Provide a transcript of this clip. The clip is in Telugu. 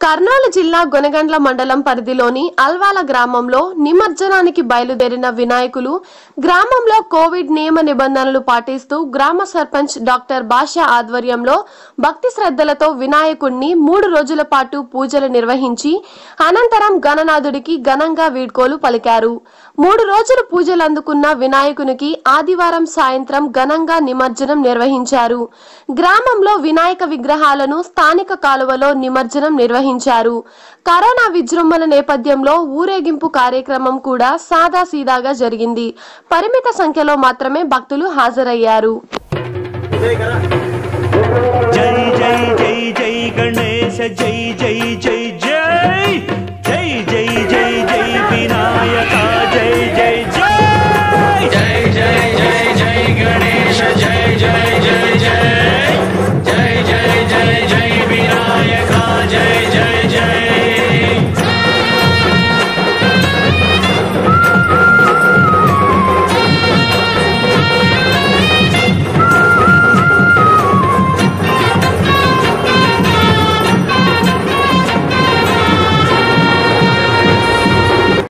కర్నూలు జిల్లా గొనగండ్ల మండలం పరిధిలోని అల్వాల గ్రామంలో నిమజ్జనానికి బయలుదేరిన వినాయకులు గ్రామంలో కోవిడ్ నియమ నిబంధనలు పాటిస్తూ గ్రామ సర్పంచ్ డాక్టర్ బాషా ఆధ్వర్యంలో భక్తి శ్రద్ధలతో వినాయకుడిని మూడు రోజుల పాటు పూజలు నిర్వహించి అనంతరం గణనాథుడికి ఘనంగా వీడ్కోలు పలికారు మూడు రోజులు పూజలు అందుకున్న వినాయకునికి ఆదివారం సాయంత్రం ఘనంగా నిమజ్జనం నిర్వహించారు గ్రామంలో వినాయక విగ్రహాలను స్థానిక కాలువలో నిమజ్జనం నిర్వహించారు కరోనా విజృంభణ నేపథ్యంలో ఊరేగింపు కార్యక్రమం కూడా సాదా సీదాగా జరిగింది పరిమిత సంఖ్యలో మాత్రమే భక్తులు హాజరయ్యారు జై జై జై జై గణేశ జై జై జై